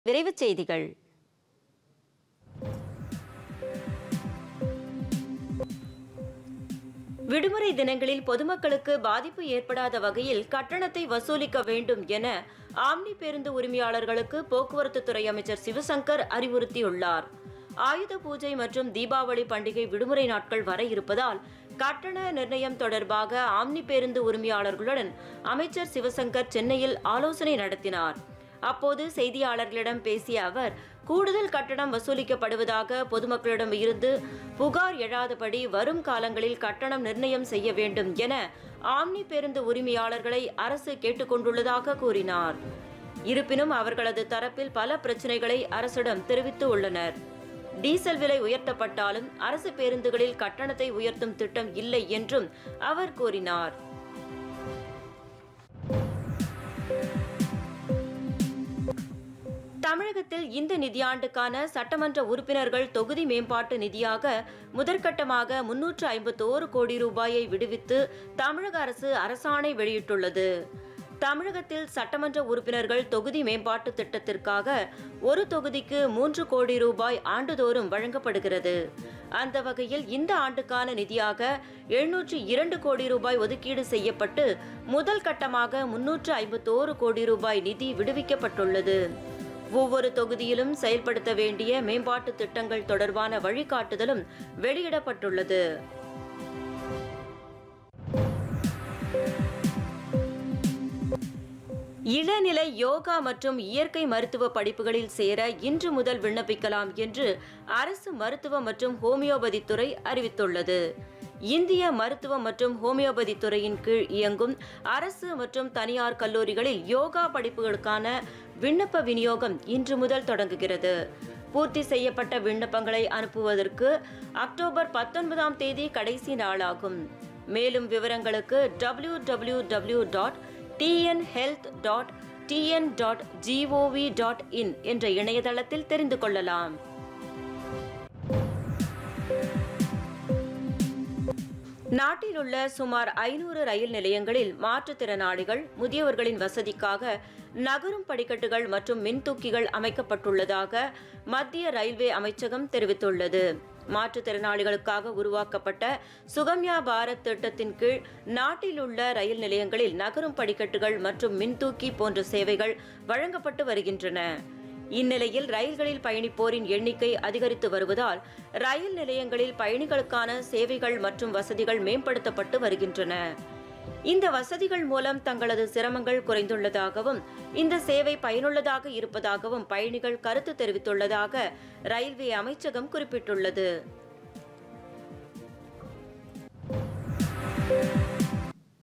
விரைவுச் செய்திகள் விடுமுறை தினங்களில் பொதுமக்களுக்கு பாதிப்பு ஏற்படாத வகையில் கட்டணத்தை வசூலிக்க வேண்டும் என ஆம்னி பேருந்து உரிமையாளர்களுக்கு போக்குவரத்து துறை அமைச்சர் சிவசங்கர் அறிவுறுத்தியுள்ளார் ஆயுத பூஜை மற்றும் தீபாவளி பண்டிகை விடுமுறை நாட்கள் வர இருப்பதால் கட்டண நிர்ணயம் தொடர்பாக ஆம்னி பேருந்து உரிமையாளர்களுடன் அமைச்சர் சிவசங்கர் சென்னையில் ஆலோசனை நடத்தினார் அப்போது செய்தியாளர்களிடம் பேசிய அவர் கூடுதல் கட்டணம் வசூலிக்கப்படுவதாக பொதுமக்களிடம் இருந்து புகார் எழாதபடி வரும் காலங்களில் கட்டணம் நிர்ணயம் செய்ய வேண்டும் என ஆம்னி பேருந்து உரிமையாளர்களை அரசு கேட்டுக்கொண்டுள்ளதாக கூறினார் இருப்பினும் அவர்களது தரப்பில் பல பிரச்சனைகளை அரசிடம் தெரிவித்து உள்ளனர் டீசல் விலை உயர்த்தப்பட்டாலும் அரசு பேருந்துகளில் கட்டணத்தை உயர்த்தும் திட்டம் இல்லை என்றும் அவர் கூறினார் தமிழகத்தில் இந்த நிதியாண்டுக்கான சட்டமன்ற உறுப்பினர்கள் தொகுதி மேம்பாட்டு நிதியாக முதற்கட்டமாக முன்னூற்று ஐம்பத்தோரு கோடி ரூபாயை விடுவித்து தமிழக அரசு அரசாணை வெளியிட்டுள்ளது தமிழகத்தில் சட்டமன்ற உறுப்பினர்கள் தொகுதி மேம்பாட்டு திட்டத்திற்காக ஒரு தொகுதிக்கு மூன்று கோடி ரூபாய் ஆண்டுதோறும் வழங்கப்படுகிறது அந்த வகையில் இந்த ஆண்டுக்கான நிதியாக எழுநூற்று இரண்டு கோடி ரூபாய் ஒதுக்கீடு செய்யப்பட்டு முதல் கட்டமாக முன்னூற்று ஐம்பத்தோரு கோடி ரூபாய் நிதி விடுவிக்கப்பட்டுள்ளது ஒவ்வொரு தொகுதியிலும் செயல்படுத்த வேண்டிய மேம்பாட்டு திட்டங்கள் தொடர்பான வழிகாட்டுதலும் வெளியிடப்பட்டுள்ளது இளநிலை யோகா மற்றும் இயற்கை மருத்துவ படிப்புகளில் சேர இன்று முதல் விண்ணப்பிக்கலாம் என்று அரசு மருத்துவ மற்றும் ஹோமியோபதி துறை அறிவித்துள்ளது இந்திய மருத்துவ மற்றும் ஹோமியோபதி துறையின் கீழ் இயங்கும் அரசு மற்றும் தனியார் கல்லூரிகளில் யோகா படிப்புகளுக்கான விண்ணப்ப விநியோகம் இன்று முதல் தொடங்குகிறது பூர்த்தி செய்யப்பட்ட விண்ணப்பங்களை அனுப்புவதற்கு அக்டோபர் பத்தொன்பதாம் தேதி கடைசி நாளாகும் மேலும் விவரங்களுக்கு W W W dot TN health dot TN dot GOV dot in என்ற இணையதளத்தில் தெரிந்து கொள்ளலாம் நாட்டில் உள்ள சுமார் ஐநூறு ரயில் நிலையங்களில் மாற்றுத்திறனாளிகள் முதியவர்களின் வசதிக்காக நகரும் படிக்கட்டுகள் மற்றும் மின்தூக்கிகள் அமைக்கப்பட்டுள்ளதாக மத்திய ரயில்வே அமைச்சகம் தெரிவித்துள்ளது மாற்றுத்திறனாளிகளுக்காக உருவாக்கப்பட்ட சுகம்யா பாரத் திட்டத்தின் கீழ் நாட்டில் உள்ள ரயில் நிலையங்களில் நகரும் படிக்கட்டுகள் மற்றும் மின்தூக்கி போன்ற சேவைகள் வழங்கப்பட்டு வருகின்றன இந்நிலையில் ரயில்களில் பயணிப்போரின் எண்ணிக்கை அதிகரித்து வருவதால் ரயில் நிலையங்களில் பயணிகளுக்கான சேவைகள் மற்றும் வசதிகள் மேம்படுத்தப்பட்டு வருகின்றன இந்த வசதிகள் மூலம் தங்களது சிரமங்கள் குறைந்துள்ளதாகவும் இந்த சேவை பயனுள்ளதாக இருப்பதாகவும் பயணிகள் கருத்து தெரிவித்துள்ளதாக ரயில்வே அமைச்சகம் குறிப்பிட்டுள்ளது